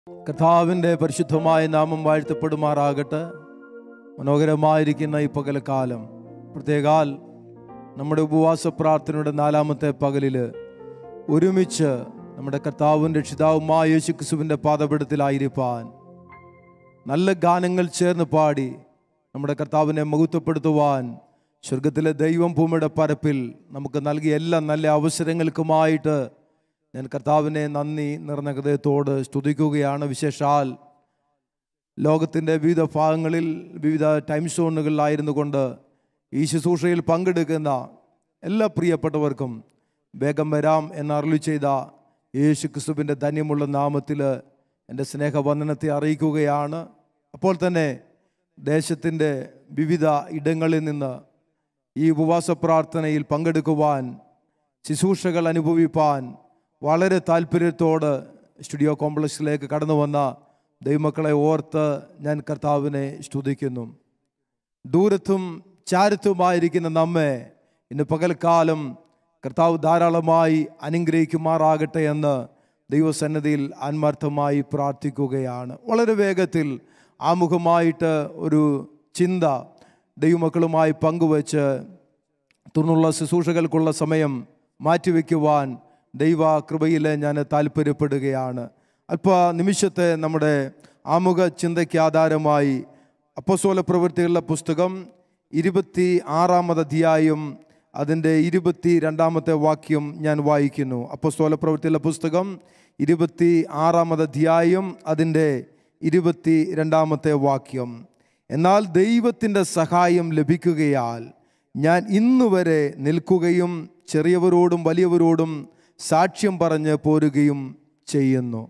കർത്താവിൻ്റെ പരിശുദ്ധമായ നാമം വാഴ്ത്തപ്പെടുമാറാകട്ടെ മനോഹരമായിരിക്കുന്ന ഈ പകലക്കാലം പ്രത്യേകാൽ നമ്മുടെ ഉപവാസ പ്രാർത്ഥനയുടെ നാലാമത്തെ പകലിൽ ഒരുമിച്ച് നമ്മുടെ കർത്താവും രക്ഷിതാവുമായ യേശു ക്രിസ്തുവിൻ്റെ പാദപീഠത്തിലായിരിക്കാൻ നല്ല ഗാനങ്ങൾ ചേർന്ന് പാടി നമ്മുടെ കർത്താവിനെ മഹത്വപ്പെടുത്തുവാൻ സ്വർഗത്തിലെ ദൈവം ഭൂമിയുടെ പരപ്പിൽ നമുക്ക് നൽകിയ എല്ലാ നല്ല അവസരങ്ങൾക്കുമായിട്ട് ഞാൻ കർത്താവിനെ നന്ദി നിറഞ്ഞ ഹൃദയത്തോട് സ്തുതിക്കുകയാണ് വിശേഷാൽ ലോകത്തിൻ്റെ വിവിധ ഭാഗങ്ങളിൽ വിവിധ ടൈം സോണുകളിലായിരുന്നു കൊണ്ട് ഈ ശുശ്രൂഷയിൽ പങ്കെടുക്കുന്ന എല്ലാ പ്രിയപ്പെട്ടവർക്കും വേഗം വരാം എന്ന് അരുളി ചെയ്ത യേശു ക്രിസ്തുവിൻ്റെ ധന്യമുള്ള നാമത്തിൽ എൻ്റെ സ്നേഹവന്ദനത്തെ അറിയിക്കുകയാണ് അപ്പോൾ തന്നെ ദേശത്തിൻ്റെ വിവിധ ഇടങ്ങളിൽ നിന്ന് ഈ ഉപവാസ പ്രാർത്ഥനയിൽ പങ്കെടുക്കുവാൻ ശുശ്രൂഷകൾ അനുഭവിപ്പാൻ വളരെ താല്പര്യത്തോട് സ്റ്റുഡിയോ കോംപ്ലക്സിലേക്ക് കടന്നു വന്ന ദൈവമക്കളെ ഓർത്ത് ഞാൻ കർത്താവിനെ സ്തുതിക്കുന്നു ദൂരത്തും ചാരത്തുമായിരിക്കുന്ന നമ്മെ ഇന്ന് പകൽക്കാലം കർത്താവ് ധാരാളമായി അനുഗ്രഹിക്കുമാറാകട്ടെ എന്ന് ദൈവസന്നദ്ധിയിൽ ആത്മാർത്ഥമായി പ്രാർത്ഥിക്കുകയാണ് വളരെ വേഗത്തിൽ ആമുഖമായിട്ട് ഒരു ചിന്ത ദൈവമക്കളുമായി പങ്കുവച്ച് തുടർന്നുള്ള ശുശ്രൂഷകൾക്കുള്ള സമയം മാറ്റിവെക്കുവാൻ ദൈവ കൃപയിൽ ഞാൻ താല്പര്യപ്പെടുകയാണ് അല്പ നിമിഷത്തെ നമ്മുടെ ആമുഖ ചിന്തയ്ക്ക് ആധാരമായി അപ്പസോല പ്രവൃത്തികളുടെ പുസ്തകം ഇരുപത്തി ആറാമത് അധ്യായം അതിൻ്റെ ഇരുപത്തി രണ്ടാമത്തെ വാക്യം ഞാൻ വായിക്കുന്നു അപ്പസ്തോല പ്രവൃത്തിയുള്ള പുസ്തകം ഇരുപത്തി ആറാമത് അധ്യായം അതിൻ്റെ ഇരുപത്തി രണ്ടാമത്തെ വാക്യം എന്നാൽ ദൈവത്തിൻ്റെ സഹായം ലഭിക്കുകയാൽ ഞാൻ ഇന്നുവരെ നിൽക്കുകയും ചെറിയവരോടും വലിയവരോടും സാക്ഷ്യം പറഞ്ഞ് പോരുകയും ചെയ്യുന്നു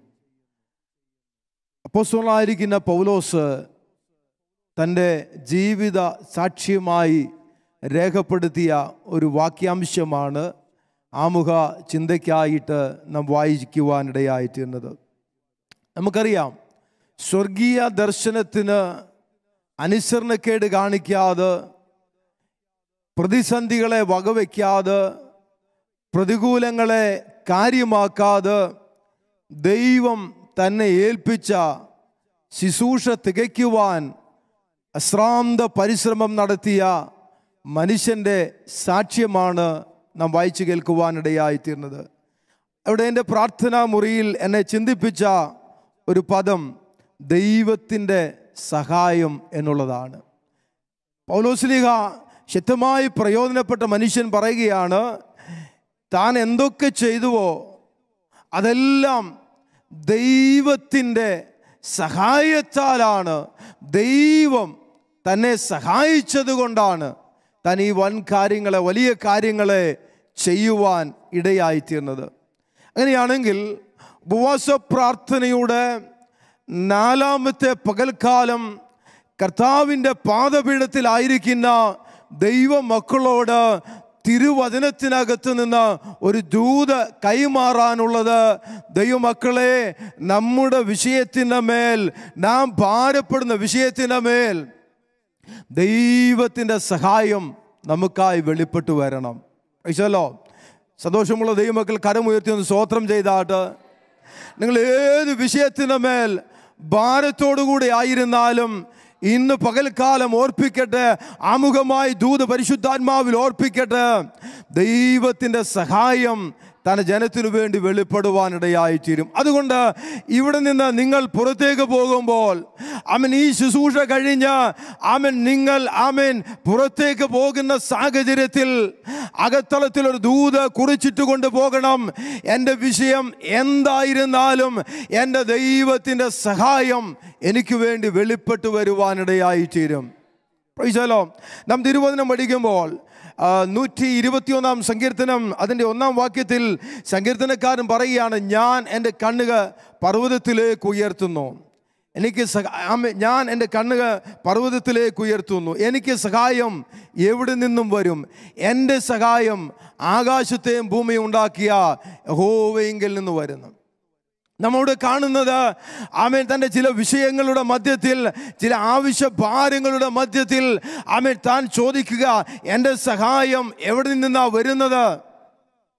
അപ്പോസ്തലനായിരിക്കുന്ന പൗലോസ് തൻ്റെ ജീവിത സാക്ഷ്യമായി രേഖപ്പെടുത്തിയ ഒരു വാക്യാംശമാണ് ആമുഖ ചിന്തയ്ക്കായിട്ട് നാം വായിക്കുവാനിടയായിത്തീർന്നത് നമുക്കറിയാം സ്വർഗീയ ദർശനത്തിന് അനുസരണക്കേട് കാണിക്കാതെ പ്രതിസന്ധികളെ വകവയ്ക്കാതെ പ്രതികൂലങ്ങളെ കാര്യമാക്കാതെ ദൈവം തന്നെ ഏൽപ്പിച്ച ശുശ്രൂഷ തികയ്ക്കുവാൻ അശ്രാന്ത പരിശ്രമം നടത്തിയ മനുഷ്യൻ്റെ സാക്ഷ്യമാണ് നാം വായിച്ചു കേൾക്കുവാനിടയായിത്തീർന്നത് അവിടെ എൻ്റെ പ്രാർത്ഥനാ മുറിയിൽ എന്നെ ചിന്തിപ്പിച്ച ഒരു പദം ദൈവത്തിൻ്റെ സഹായം എന്നുള്ളതാണ് പൗലോസ്ലിഹ ശക്തമായി പ്രയോജനപ്പെട്ട മനുഷ്യൻ പറയുകയാണ് താൻ എന്തൊക്കെ ചെയ്തുവോ അതെല്ലാം ദൈവത്തിൻ്റെ സഹായത്താലാണ് ദൈവം തന്നെ സഹായിച്ചത് കൊണ്ടാണ് താൻ ഈ വൻ കാര്യങ്ങളെ വലിയ കാര്യങ്ങളെ ചെയ്യുവാൻ ഇടയായിത്തീർന്നത് അങ്ങനെയാണെങ്കിൽ ഉപവാസ പ്രാർത്ഥനയുടെ നാലാമത്തെ പകൽക്കാലം കർത്താവിൻ്റെ പാദപീഠത്തിലായിരിക്കുന്ന ദൈവമക്കളോട് തിരുവചനത്തിനകത്ത് നിന്ന് ഒരു ദൂത് കൈമാറാനുള്ളത് ദൈവമക്കളെ നമ്മുടെ വിഷയത്തിൻ്റെ മേൽ നാം ഭാരപ്പെടുന്ന വിഷയത്തിൻ്റെ മേൽ ദൈവത്തിൻ്റെ സഹായം നമുക്കായി വെളിപ്പെട്ടു വരണം കഴിച്ചല്ലോ സന്തോഷമുള്ള ദൈവമക്കൾ കരമുയർത്തി ഒന്ന് സ്വോത്രം ചെയ്താട്ട് നിങ്ങൾ ഏത് വിഷയത്തിൻ്റെ മേൽ ഭാരത്തോടുകൂടി ആയിരുന്നാലും ഇന്ന് പകൽക്കാലം ഓർപ്പിക്കട്ടെ ആമുഖമായി ദൂത പരിശുദ്ധാത്മാവിൽ ഓർപ്പിക്കട്ടെ ദൈവത്തിൻ്റെ സഹായം തൻ്റെ ജനത്തിനു വേണ്ടി വെളിപ്പെടുവാനിടയായിത്തീരും അതുകൊണ്ട് ഇവിടെ നിന്ന് നിങ്ങൾ പുറത്തേക്ക് പോകുമ്പോൾ അവൻ ഈ ശുശ്രൂഷ കഴിഞ്ഞ് അവൻ നിങ്ങൾ അവൻ പുറത്തേക്ക് പോകുന്ന സാഹചര്യത്തിൽ അകത്തളത്തിൽ ഒരു ദൂത് കുറിച്ചിട്ട് കൊണ്ട് പോകണം എൻ്റെ വിഷയം എന്തായിരുന്നാലും എൻ്റെ ദൈവത്തിൻ്റെ സഹായം എനിക്ക് വേണ്ടി വെളിപ്പെട്ടു വരുവാനിടയായിത്തീരും പ്രൈസലോ നാം തിരുവചനം പഠിക്കുമ്പോൾ ആ, നൂറ്റി ഇരുപത്തിയൊന്നാം സങ്കീർത്തനം അതിൻ്റെ ഒന്നാം വാക്യത്തിൽ സങ്കീർത്തനക്കാരൻ പറയുകയാണ് ഞാൻ എൻ്റെ കണ്ണുക പർവ്വതത്തിലേക്ക് ഉയർത്തുന്നു എനിക്ക് സഹ- ആമേ- ഞാൻ എൻ്റെ കണ്ണുക പർവ്വതത്തിലേക്ക് ഉയർത്തുന്നു എനിക്ക് സഹായം എവിടെ നിന്നും വരും എൻ്റെ സഹായം ആകാശത്തെയും ഭൂമിയും ഉണ്ടാക്കിയ യഹോവയെങ്കിൽ നിന്ന് വരുന്നു നമ്മോട് കാണുന്നത് ആമേൻ തൻ്റെ ചില വിഷയങ്ങളുടെ മധ്യത്തിൽ ചില ആവശ്യ ഭാരങ്ങളുടെ മധ്യത്തിൽ ആമേൻ താൻ ചോദിക്കുക എൻ്റെ സഹായം എവിടെ നിന്നാ വരുന്നത്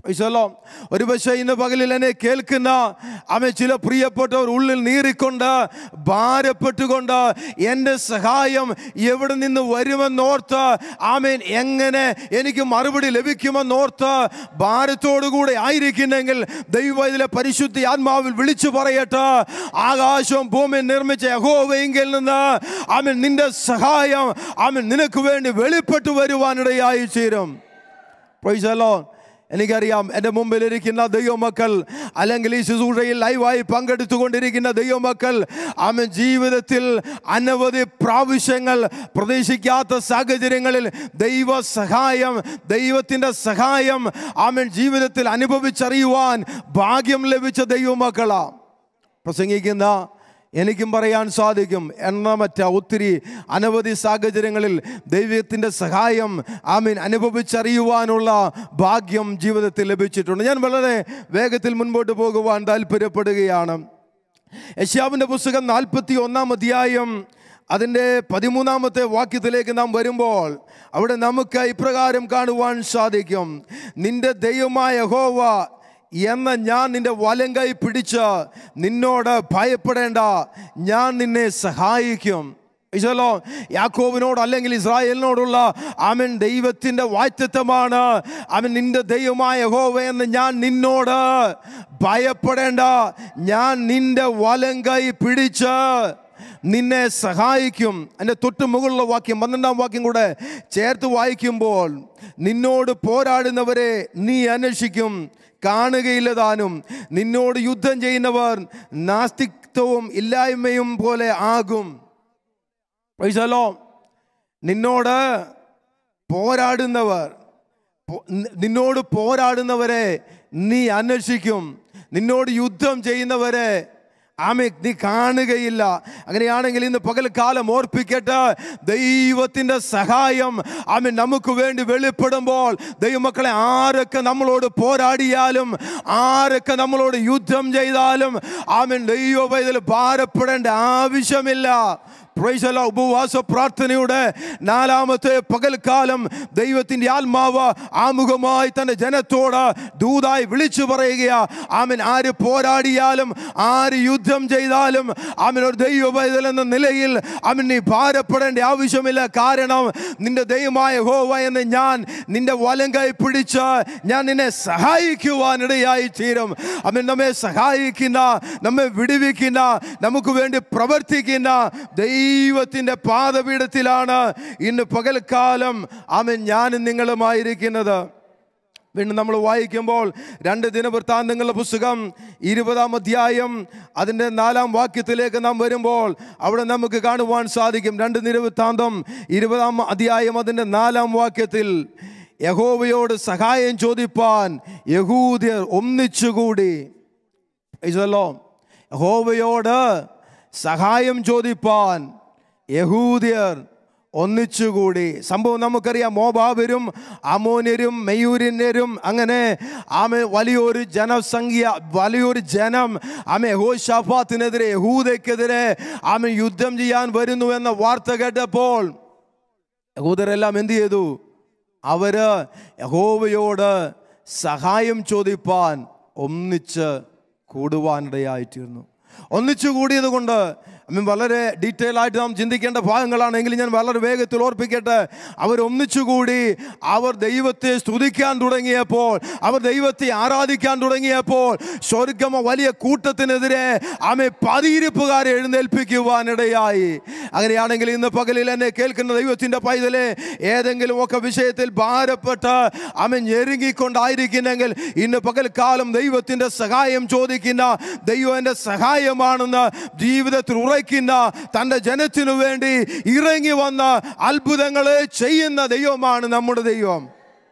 ഈശോലോ ഒരു പക്ഷേ ഇന്ന് പകലിൽ എന്നെ കേൾക്കുന്ന അമ്മ ചില പ്രിയപ്പെട്ടവർ ഉള്ളിൽ നീറിക്കൊണ്ട് ഭാരപ്പെട്ടുകൊണ്ട് എൻ്റെ സഹായം എവിടെ നിന്ന് വരുമെന്നോർത്ത് ആമേൻ എങ്ങനെ എനിക്ക് മറുപടി ലഭിക്കുമെന്നോർത്ത് ഭാരത്തോടുകൂടെ ആയിരിക്കുന്നെങ്കിൽ ദൈവം ഇതിലെ പരിശുദ്ധി ആത്മാവിൽ വിളിച്ചു പറയട്ടെ ആകാശവും ഭൂമിയും നിർമ്മിച്ച യഹോവയെങ്കിൽ നിന്ന് ആമൻ നിന്റെ സഹായം ആമൻ നിനക്ക് വേണ്ടി വെളിപ്പെട്ടു വരുവാനിടയായി ചേരും പ്രൈസലോ എനിക്കറിയാം എൻ്റെ മുമ്പിൽ ഇരിക്കുന്ന ദൈവമക്കൾ അല്ലെങ്കിൽ ഈ ശുശ്രൂഷയിൽ ലൈവായി പങ്കെടുത്തുകൊണ്ടിരിക്കുന്ന ദൈവമക്കൾ ആമൻ ജീവിതത്തിൽ അനവധി പ്രാവശ്യങ്ങൾ പ്രതീക്ഷിക്കാത്ത സാഹചര്യങ്ങളിൽ ദൈവ സഹായം ദൈവത്തിൻ്റെ സഹായം ആമൻ ജീവിതത്തിൽ അനുഭവിച്ചറിയുവാൻ ഭാഗ്യം ലഭിച്ച ദൈവമക്കളാ പ്രസംഗിക്കുന്ന എനിക്കും പറയാൻ സാധിക്കും എണ്ണമറ്റ ഒത്തിരി അനവധി സാഹചര്യങ്ങളിൽ ദൈവത്തിൻ്റെ സഹായം ആമീൻ അനുഭവിച്ചറിയുവാനുള്ള ഭാഗ്യം ജീവിതത്തിൽ ലഭിച്ചിട്ടുണ്ട് ഞാൻ വളരെ വേഗത്തിൽ മുൻപോട്ട് പോകുവാൻ താല്പര്യപ്പെടുകയാണ് യശ്യാവിൻ്റെ പുസ്തകം നാൽപ്പത്തി ഒന്നാം അധ്യായം അതിൻ്റെ പതിമൂന്നാമത്തെ വാക്യത്തിലേക്ക് നാം വരുമ്പോൾ അവിടെ നമുക്ക് ഇപ്രകാരം കാണുവാൻ സാധിക്കും നിന്റെ ദൈവമായ യഹോവ എന്ന ഞാൻ നിന്റെ വലം കൈ പിടിച്ച് നിന്നോട് ഭയപ്പെടേണ്ട ഞാൻ നിന്നെ സഹായിക്കും ഇതല്ലോ യാക്കോബിനോട് അല്ലെങ്കിൽ ഇസ്രായേലിനോടുള്ള അവൻ ദൈവത്തിൻ്റെ വായ്ത്തത്വമാണ് അവൻ നിന്റെ ദൈവമായ യഹോവ എന്ന് ഞാൻ നിന്നോട് ഭയപ്പെടേണ്ട ഞാൻ നിന്റെ വലം കൈ പിടിച്ച് നിന്നെ സഹായിക്കും എൻ്റെ തൊട്ട് മുകളിലുള്ള വാക്യം പന്ത്രണ്ടാം വാക്യം കൂടെ ചേർത്ത് വായിക്കുമ്പോൾ നിന്നോട് പോരാടുന്നവരെ നീ അന്വേഷിക്കും കാണുകയില്ല താനും നിന്നോട് യുദ്ധം ചെയ്യുന്നവർ നാസ്തിത്വവും ഇല്ലായ്മയും പോലെ ആകും പൈസലോ നിന്നോട് പോരാടുന്നവർ പോ- നി- നിന്നോട് പോരാടുന്നവരെ നീ അന്വേഷിക്കും നിന്നോട് യുദ്ധം ചെയ്യുന്നവരെ ആമെ നീ കാണുകയില്ല അങ്ങനെയാണെങ്കിൽ ഇന്ന് പകൽക്കാലം ഓർപ്പിക്കട്ടെ ദൈവത്തിൻ്റെ സഹായം ആമെ നമുക്ക് വേണ്ടി വെളിപ്പെടുമ്പോൾ ദൈവമക്കളെ ആരൊക്കെ നമ്മളോട് പോരാടിയാലും ആരൊക്കെ നമ്മളോട് യുദ്ധം ചെയ്താലും ആമൻ ദൈവ പൈതൽ ഭാരപ്പെടേണ്ട ആവശ്യമില്ല പ്രൈസല ഉപവാസ പ്രാർത്ഥനയുടെ നാലാമത്തെ പകൽക്കാലം ദൈവത്തിൻ്റെ ആത്മാവ് ആമുഖമായി തന്റെ ജനത്തോട് ദൂതായി വിളിച്ചു പറയുകയാ ആമൻ ആര് പോരാടിയാലും ആര് യുദ്ധം ചെയ്താലും ആമൻ ഒരു ദൈവ പൈതൽ എന്ന നിലയിൽ അവൻ നീ ഭാരപ്പെടേണ്ട ആവശ്യമില്ല കാരണം നിന്റെ ദൈവമായ ഹോവ എന്ന് ഞാൻ നിന്റെ വലം കൈ പിടിച്ച് ഞാൻ നിന്നെ സഹായിക്കുവാനിടയായി തീരും അവൻ നമ്മെ സഹായിക്കുന്ന നമ്മെ വിടുവിക്കുന്ന നമുക്ക് വേണ്ടി പ്രവർത്തിക്കുന്ന ദൈവത്തിൻ്റെ പാദപീഠത്തിലാണ് ഇന്ന് പകൽക്കാലം അവൻ ഞാനും നിങ്ങളുമായിരിക്കുന്നത് വീണ്ടും നമ്മൾ വായിക്കുമ്പോൾ രണ്ട് ദിനവൃത്താന്തങ്ങളുടെ പുസ്തകം ഇരുപതാം അധ്യായം അതിൻ്റെ നാലാം വാക്യത്തിലേക്ക് നാം വരുമ്പോൾ അവിടെ നമുക്ക് കാണുവാൻ സാധിക്കും രണ്ട് ദിനവൃത്താന്തം ഇരുപതാം അധ്യായം അതിൻ്റെ നാലാം വാക്യത്തിൽ യഹോവയോട് സഹായം ചോദിപ്പാൻ യഹൂദ്യർ ഒന്നിച്ചുകൂടി ഇതല്ലോ യഹോവയോട് സഹായം ചോദിപ്പാൻ യഹൂദ്യർ ഒന്നിച്ചുകൂടി സംഭവം നമുക്കറിയാം മോബാബരും അമോന്യരും മെയൂരിന്യരും അങ്ങനെ ആമെ വലിയൊരു ജനസംഖ്യ വലിയൊരു ജനം ആമെ ഹോഷാഫാത്തിനെതിരെ യഹൂദയ്ക്കെതിരെ ആമെ യുദ്ധം ചെയ്യാൻ വരുന്നു എന്ന വാർത്ത കേട്ടപ്പോൾ യഹൂദരെല്ലാം എന്ത് ചെയ്തു അവര് യഹോവയോട് സഹായം ചോദിപ്പാൻ ഒന്നിച്ച് കൂടുവാനിടയായിത്തീർന്നു ഒന്നിച്ചു കൂടിയത് കൊണ്ട് അമ്മ വളരെ ഡീറ്റെയിൽ ആയിട്ട് നാം ചിന്തിക്കേണ്ട ഭാഗങ്ങളാണെങ്കിൽ ഞാൻ വളരെ വേഗത്തിൽ ഓർപ്പിക്കട്ടെ അവർ ഒന്നിച്ചുകൂടി അവർ ദൈവത്തെ സ്തുതിക്കാൻ തുടങ്ങിയപ്പോൾ അവർ ദൈവത്തെ ആരാധിക്കാൻ തുടങ്ങിയപ്പോൾ സ്വർഗമ വലിയ കൂട്ടത്തിനെതിരെ ആമെ പതിയിരിപ്പുകാരെ എഴുന്നേൽപ്പിക്കുവാനിടയായി അങ്ങനെയാണെങ്കിൽ ഇന്ന് പകലിൽ എന്നെ കേൾക്കുന്ന ദൈവത്തിൻ്റെ പൈതലെ ഏതെങ്കിലും ഒക്കെ വിഷയത്തിൽ ഭാരപ്പെട്ട് അവൻ ഞെരുങ്ങിക്കൊണ്ടായിരിക്കുന്നെങ്കിൽ ഇന്ന് പകൽക്കാലം ദൈവത്തിൻ്റെ സഹായം ചോദിക്കുന്ന ദൈവം എൻ്റെ സഹായമാണെന്ന് ജീവിതത്തിൽ ഉറയ്ക്കുന്ന തൻ്റെ ജനത്തിനു വേണ്ടി ഇറങ്ങി വന്ന അത്ഭുതങ്ങളെ ചെയ്യുന്ന ദൈവമാണ് നമ്മുടെ ദൈവം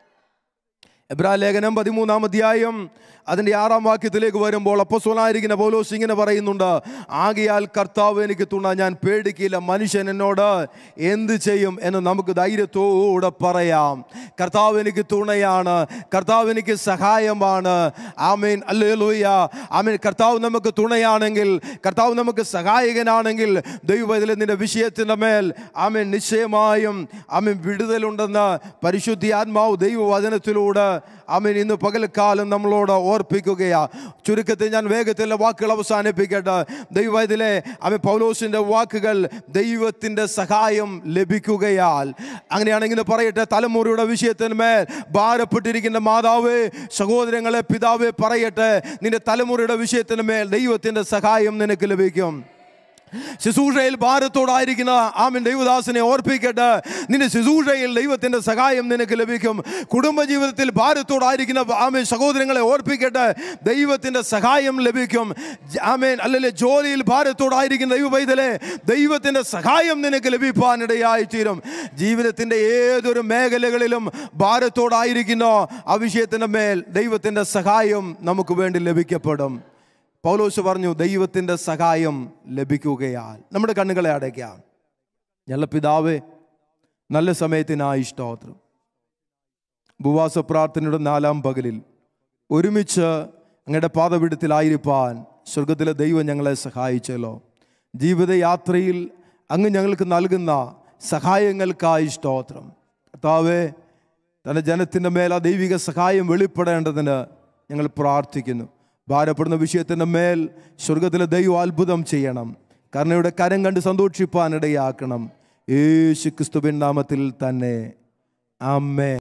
എബ്രാ ലേഖനം പതിമൂന്നാം അധ്യായം അതിൻ്റെ ആറാം വാക്യത്തിലേക്ക് വരുമ്പോൾ അപ്പസ്വലായിരിക്കുന്ന പൗലോസ് ഇങ്ങനെ പറയുന്നുണ്ട് ആകയാൽ കർത്താവ് എനിക്ക് തുണ ഞാൻ പേടിക്കില്ല മനുഷ്യൻ എന്നോട് എന്ത് ചെയ്യും എന്ന് നമുക്ക് ധൈര്യത്തോടെ പറയാം കർത്താവ് എനിക്ക് തുണയാണ് കർത്താവ് എനിക്ക് സഹായമാണ് ആമീൻ അല്ലേ ലോയ്യ ആമീൻ കർത്താവ് നമുക്ക് തുണയാണെങ്കിൽ കർത്താവ് നമുക്ക് സഹായകനാണെങ്കിൽ ദൈവത്തിലെ നിന്റെ വിഷയത്തിൻ്റെ മേൽ ആമീൻ നിശ്ചയമായും ആമീൻ വിടുതലുണ്ടെന്ന് പരിശുദ്ധി ആത്മാവ് ദൈവവചനത്തിലൂടെ ആമേൻ ഇന്ന് പകൽക്കാലം നമ്മളോട് ഓർപ്പിക്കുകയാ ചുരുക്കത്തിൽ ഞാൻ വേഗത്തിലെ വാക്കുകൾ അവസാനിപ്പിക്കട്ടെ ദൈവ ഇതിലെ ആമേ പൗലോസിൻ്റെ വാക്കുകൾ ദൈവത്തിൻ്റെ സഹായം ലഭിക്കുകയാൽ അങ്ങനെയാണെങ്കിൽ പറയട്ടെ തലമുറയുടെ വിഷയത്തിന്മേൽ ഭാരപ്പെട്ടിരിക്കുന്ന മാതാവേ സഹോദരങ്ങളെ പിതാവേ പറയട്ടെ നിന്റെ തലമുറയുടെ വിഷയത്തിന്മേൽ ദൈവത്തിൻ്റെ സഹായം നിനക്ക് ലഭിക്കും ശുശ്രൂഷയിൽ ഭാരത്തോടായിരിക്കുന്ന ആമിൻ ദൈവദാസനെ ഓർപ്പിക്കട്ടെ നിന്റെ ശുശ്രൂഷയിൽ ദൈവത്തിൻ്റെ സഹായം നിനക്ക് ലഭിക്കും കുടുംബജീവിതത്തിൽ ഭാരത്തോടായിരിക്കുന്ന ആമേൻ സഹോദരങ്ങളെ ഓർപ്പിക്കട്ടെ ദൈവത്തിൻ്റെ സഹായം ലഭിക്കും ജ- ആമേൻ അല്ലെങ്കിൽ ജോലിയിൽ ഭാരത്തോടായിരിക്കുന്ന ദൈവ പൈതലെ ദൈവത്തിൻ്റെ സഹായം നിനക്ക് ലഭിക്കാനിടയായി തീരും ജീവിതത്തിൻ്റെ ഏതൊരു മേഖലകളിലും ഭാരത്തോടായിരിക്കുന്നോ ആ വിഷയത്തിൻ്റെ മേൽ ദൈവത്തിൻ്റെ സഹായം നമുക്ക് വേണ്ടി ലഭിക്കപ്പെടും പൗലോസ് പറഞ്ഞു ദൈവത്തിൻ്റെ സഹായം ലഭിക്കുകയാൽ നമ്മുടെ കണ്ണുകളെ അടയ്ക്കാം ഞല്ല പിതാവേ നല്ല സമയത്തിനായി സ്തോത്രം ഉപവാസ പ്രാർത്ഥനയുടെ നാലാം പകലിൽ ഒരുമിച്ച് അങ്ങയുടെ പാതപിടത്തിലായിരിക്കാൻ സ്വർഗത്തിലെ ദൈവം ഞങ്ങളെ സഹായിച്ചല്ലോ ജീവിതയാത്രയിൽ അങ്ങ് ഞങ്ങൾക്ക് നൽകുന്ന സഹായങ്ങൾക്കായി സ്തോത്രം കർത്താവേ തൻ്റെ ജനത്തിൻ്റെ മേൽ ആ ദൈവിക സഹായം വെളിപ്പെടേണ്ടതിന് ഞങ്ങൾ പ്രാർത്ഥിക്കുന്നു ഭാരപ്പെടുന്ന വിഷയത്തിൻ്റെ മേൽ സ്വർഗത്തിലെ ദൈവം അത്ഭുതം ചെയ്യണം കരുണയുടെ കരം കണ്ട് സന്തോഷിപ്പാനിടയാക്കണം യേശു ക്രിസ്തുവിൻ നാമത്തിൽ തന്നെ അമ്മേ